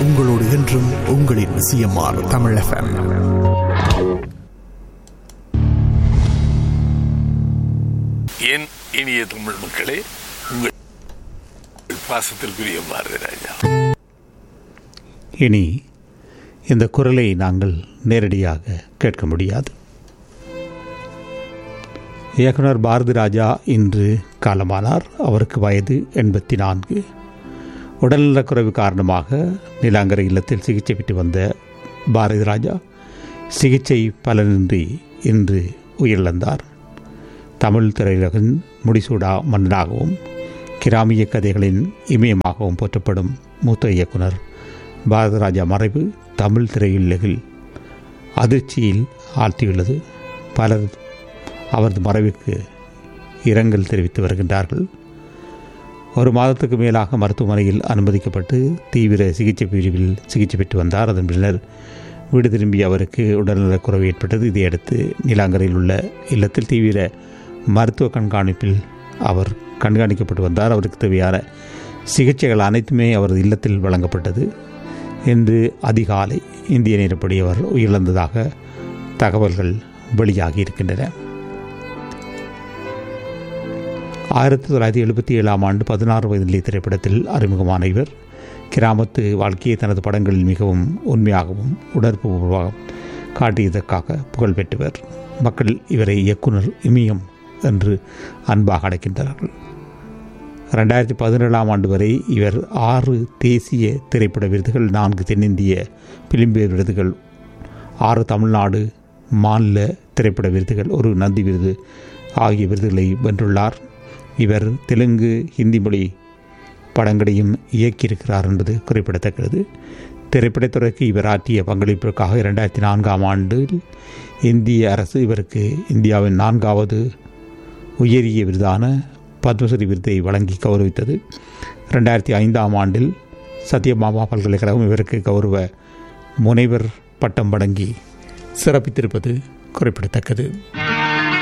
உங்களோடு என்றும் உங்களின் சிஎம்ஆர் தமிழ் எஃப்எம் என் இனிய தமிழ் மக்களே உங்கள் பாசத்திற்குரிய பாரதி ராஜா இனி இந்த குரலை நாங்கள் நேரடியாக கேட்க முடியாது இயக்குனர் பாரதி ராஜா இன்று காலமானார் அவருக்கு வயது எண்பத்தி நான்கு உடல்நலக்குறைவு காரணமாக நிலாங்கரை இல்லத்தில் சிகிச்சை பெற்று வந்த பாரதி ராஜா சிகிச்சை பலனின்றி இன்று உயிரிழந்தார் தமிழ் திரையுலகின் முடிசூடா மன்னனாகவும் கிராமிய கதைகளின் இமயமாகவும் போற்றப்படும் மூத்த இயக்குனர் பாரதராஜா மறைவு தமிழ் திரையுலகில் அதிர்ச்சியில் ஆழ்த்தியுள்ளது பலர் அவரது மறைவுக்கு இரங்கல் தெரிவித்து வருகின்றார்கள் ஒரு மாதத்துக்கு மேலாக மருத்துவமனையில் அனுமதிக்கப்பட்டு தீவிர சிகிச்சை பிரிவில் சிகிச்சை பெற்று வந்தார் அதன் பின்னர் வீடு திரும்பிய அவருக்கு உடல்நலக்குறைவு ஏற்பட்டது இதையடுத்து நீலாங்கரையில் உள்ள இல்லத்தில் தீவிர மருத்துவ கண்காணிப்பில் அவர் கண்காணிக்கப்பட்டு வந்தார் அவருக்கு தேவையான சிகிச்சைகள் அனைத்துமே அவரது இல்லத்தில் வழங்கப்பட்டது இன்று அதிகாலை இந்திய நேரப்படி அவர் உயிரிழந்ததாக தகவல்கள் வெளியாகி இருக்கின்றன ஆயிரத்தி தொள்ளாயிரத்தி எழுபத்தி ஏழாம் ஆண்டு பதினாறு வயதிலே திரைப்படத்தில் அறிமுகமான இவர் கிராமத்து வாழ்க்கையை தனது படங்களில் மிகவும் உண்மையாகவும் உணர்வுபூர்வமாக காட்டியதற்காக புகழ் பெற்றவர் மக்கள் இவரை இயக்குனர் இமயம் என்று அன்பாக அழைக்கின்றார்கள் ரெண்டாயிரத்தி பதினேழாம் ஆண்டு வரை இவர் ஆறு தேசிய திரைப்பட விருதுகள் நான்கு தென்னிந்திய பிலிம்பேர் விருதுகள் ஆறு தமிழ்நாடு மாநில திரைப்பட விருதுகள் ஒரு நந்தி விருது ஆகிய விருதுகளை வென்றுள்ளார் இவர் தெலுங்கு ஹிந்தி மொழி படங்களையும் இயக்கியிருக்கிறார் என்பது குறிப்பிடத்தக்கது திரைப்படத்துறைக்கு இவர் ஆற்றிய பங்களிப்பிற்காக இரண்டாயிரத்தி நான்காம் ஆண்டில் இந்திய அரசு இவருக்கு இந்தியாவின் நான்காவது உயரிய விருதான பத்மஸ்ரீ விருதை வழங்கி கௌரவித்தது ரெண்டாயிரத்தி ஐந்தாம் ஆண்டில் சத்யபாமா பல்கலைக்கழகம் இவருக்கு கௌரவ முனைவர் பட்டம் வழங்கி சிறப்பித்திருப்பது குறிப்பிடத்தக்கது